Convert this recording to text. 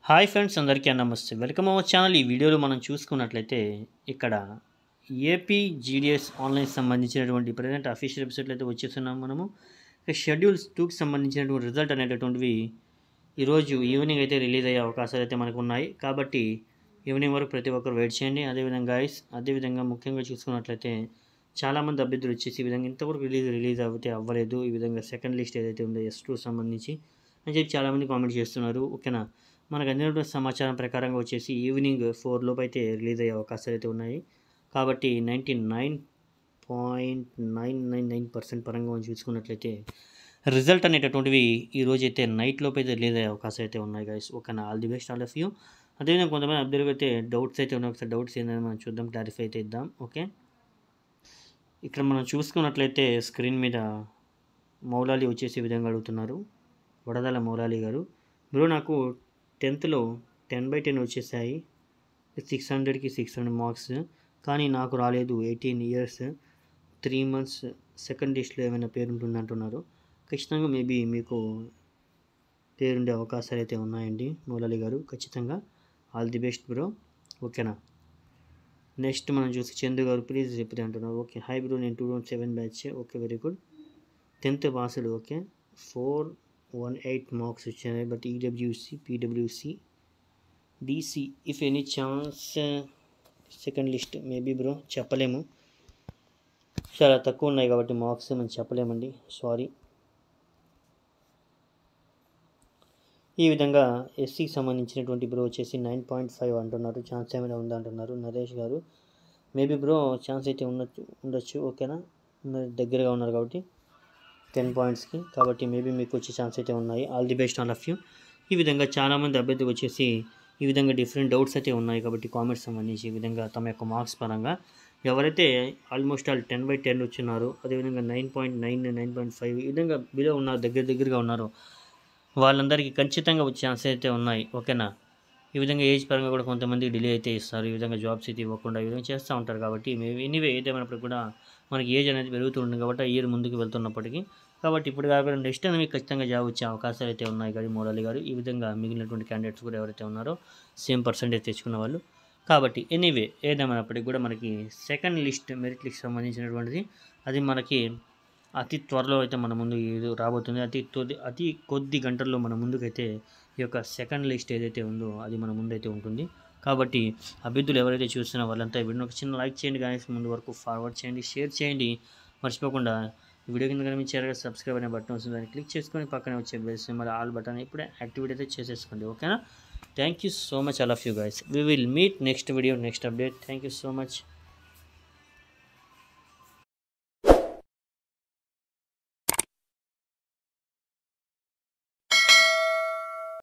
hi friends అందరికీ నమస్తే welcome our channel ఈ వీడియోలో మనం చూసుకున్నట్లయితే ఇక్కడ ఏపీ జీడిఎస్ ఆన్లైన్ సంబంధించినటువంటి ప్రజెంట్ అఫీషియల్ వెబ్సైట్లో అయితే వచ్చేస్తున్నాం మనము ఇక షెడ్యూల్స్ టూకి సంబంధించినటువంటి రిజల్ట్ అనేటటువంటివి ఈరోజు ఈవినింగ్ అయితే రిలీజ్ అయ్యే అవకాశాలు అయితే మనకు ఉన్నాయి కాబట్టి ఈవినింగ్ వరకు ప్రతి ఒక్కరు వెయిట్ చేయండి అదేవిధంగా guys, అదేవిధంగా ముఖ్యంగా చూసుకున్నట్లయితే చాలామంది అభ్యర్థులు వచ్చేసి ఈ విధంగా ఇంతవరకు రిలీజ్ రిలీజ్ అయితే అవ్వలేదు ఈ విధంగా సెకండ్ లిస్ట్ ఏదైతే ఉందో ఎస్ టూ సంబంధించి అని చెప్పి చాలామంది కామెంట్ చేస్తున్నారు ఓకేనా మనకు అందినటువంటి సమాచారం ప్రకారంగా వచ్చేసి ఈవినింగ్ ఫోర్ లోపు అయితే రిలీజ్ అయ్యే అవకాశాలు అయితే ఉన్నాయి కాబట్టి ninety nine point nine nine nine percent పరంగా మనం చూసుకున్నట్లయితే రిజల్ట్ అనేటటువంటివి ఈ రోజు అయితే నైట్ లోపు అయితే రిలీజ్ అయ్యే అవకాశాలు అయితే ఉన్నాయి గైస్ ఓకేనా all the best all of you అదేవిధంగా కొంతమంది అభ్యర్థులకు అయితే డౌట్స్ అయితే ఉన్నాయి ఒకసారి డౌట్స్ ఏంటని మనం చూద్దాం క్లారిఫై అయితే ఇద్దాం ఓకే ఇక్కడ మనం చూసుకున్నట్లయితే స్క్రీన్ మీద మౌలాలి వచ్చేసి ఈ విధంగా అడుగుతున్నారు వడదల మౌలాలి గారు బ్రో నాకు టెన్త్లో టెన్ బై టెన్ వచ్చేసాయి సిక్స్ హండ్రెడ్కి సిక్స్ హండ్రెడ్ మార్క్స్ కానీ నాకు రాలేదు eighteen years three months second లిస్ట్లో ఏమైనా పేరు ఉంటుంది అంటున్నారు ఖచ్చితంగా మేబీ మీకు పేరుండే అవకాశాలు అయితే ఉన్నాయండి మౌలాలి గారు ఖచ్చితంగా ఆల్ ది బెస్ట్ బ్రో ఓకేనా నెక్స్ట్ మనం చూసి చందు గారు ప్లీజ్ చెప్తే అంటున్నారు ఓకే హై బ్రో నేను two thousand seven batch okay very good tenth passed okay four one eight marks వచ్చాయి but EWC PWC DC if any chance second list maybe bro చెప్పలేము చాలా తక్కువ ఉన్నాయి కాబట్టి మార్క్స్ మనం చెప్పలేమండి సారీ ఈ విధంగా ఎస్సీకి సంబంధించినటువంటి బ్రో వచ్చేసి నైన్ పాయింట్ ఫైవ్ అంటున్నారు ఛాన్స్ ఏమైనా ఉందా అంటున్నారు నరేష్ గారు మేబీ బ్రో ఛాన్స్ అయితే ఉండొచ్చు ఉండొచ్చు ఓకేనా మీరు దగ్గరగా ఉన్నారు కాబట్టి టెన్ పాయింట్స్కి కాబట్టి మేబీ మీకు వచ్చే ఛాన్స్ అయితే ఉన్నాయి all the best all of you ఈ విధంగా చాలామంది అభ్యర్థులు వచ్చేసి ఈ విధంగా డిఫరెంట్ డౌట్స్ అయితే ఉన్నాయి కాబట్టి కామెంట్స్ సంబంధించి ఈ విధంగా తమ యొక్క మార్క్స్ పరంగా ఎవరైతే almost all ten by ten వచ్చినారో అదేవిధంగా nine point nine nine point five ఈ విధంగా బిలో ఉన్నారు దగ్గర దగ్గరగా ఉన్నారు వాళ్ళందరికీ ఖచ్చితంగా వచ్చే ఛాన్స్ అయితే ఉన్నాయి ఓకేనా ఈ విధంగా ఏజ్ పరంగా కూడా కొంతమంది డిలే అయితే ఇస్తారు ఈ విధంగా జాబ్స్ అయితే ఇవ్వకుండా ఈ విధంగా చేస్తూ ఉంటారు కాబట్టి మేము ఎనీవే ఏదేమైనప్పుడు కూడా మనకి ఏజ్ అనేది పెరుగుతుంది కాబట్టి ఆ ఇయర్ ముందుకు వెళ్తున్నప్పటికీ కాబట్టి ఇప్పుడు కాకుండా నెక్స్ట్ అనేది మీకు ఖచ్చితంగా జాబ్ వచ్చే అవకాశాలు అయితే ఉన్నాయి కానీ మోరాలి గారు ఈ విధంగా మిగిలినటువంటి క్యాండిడేట్స్ కూడా ఎవరైతే ఉన్నారో సేమ్ పర్సంటేజ్ తెచ్చుకున్న వాళ్ళు కాబట్టి ఎనీవే ఏదేమైనప్పటికీ కూడా మనకి సెకండ్ లిస్ట్ మెరిట్ లిస్ట్ సంబంధించినటువంటిది అది మనకి అతి త్వరలో అయితే మన ముందు ఇది రాబోతుంది అతి తొది అతి కొద్ది గంటల్లో మన ముందుకైతే ఈ యొక్క సెకండ్ లిస్ట్ ఏదైతే ఉందో అది మన ముందైతే ఉంటుంది కాబట్టి అభ్యర్థులు ఎవరైతే చూస్తున్నా వాళ్ళంతా ఈ వీడియోని ఒక చిన్న లైక్ చేయండి కానీ ముందు వరకు ఫార్వర్డ్ చేయండి షేర్ చేయండి మర్చిపోకుండా ఈ వీడియో కింద కానీ మీ చేరగా సబ్స్క్రైబ్ అనే బటన్ వస్తుంది దాన్ని క్లిక్ చేసుకొని పక్కనే వచ్చే బెల్ సింబల్ ఆల్ బటన్ ఇప్పుడే యాక్టివేట్ అయితే చేసేసుకోండి ఓకేనా thank you so much all of you guys we will meet next video next update thank you so much